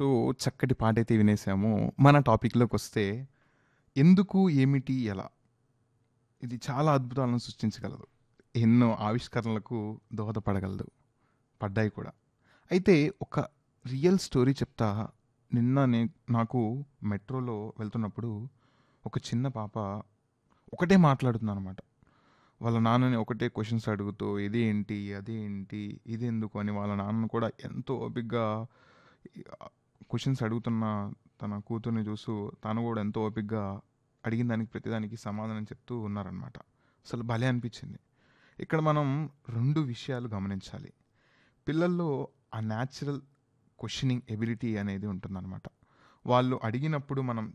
So చక్కటి పాటైతే వినేసాము. మన టాపిక్‌లోకొస్తే ఎందుకు, ఏమిటి, ఎలా? ఇది చాలా అద్భుతాలను సృష్టించగలదు. ఎన్నో ఆవిష్కరణలకు దోహదపడగలదు. పడ్డాయి కూడా. అయితే ఒక రియల్ స్టోరీ చెప్తా. నిన్న నే నాకు మెట్రోలో వెళ్తున్నప్పుడు ఒక చిన్న పాప ఒకటే మాట్లాడుతుందనమాట. వాళ్ళ నాన్నని ఒకటే క్వెషన్స్ అడుగుతూ ఇదేంటి? అదేంటి? ఇదెందుకు? అని వాళ్ళ నాన్నని కూడా ఎంతో ఓపికగా ఆహ్, క్వెషన్స్ అడుగుతున్న తన కూతుర్ని చూస్తూ తను కూడా ఎంతో ఓపికగా అడిగిన దానికి ప్రతిదానికి సమాధానం చెప్తూ ఉన్నారనమాట. అసలు భలే అనిపించింది. ఇక్కడ మనం 2 విషయాలు గమనించాలి. పిల్లల్లో ఆ న్యాచురల్ క్వెషనింగ్ ఎబిలిటీ అనేది ఉంటుందనమాట. వాళ్ళు అడిగినప్పుడు మనం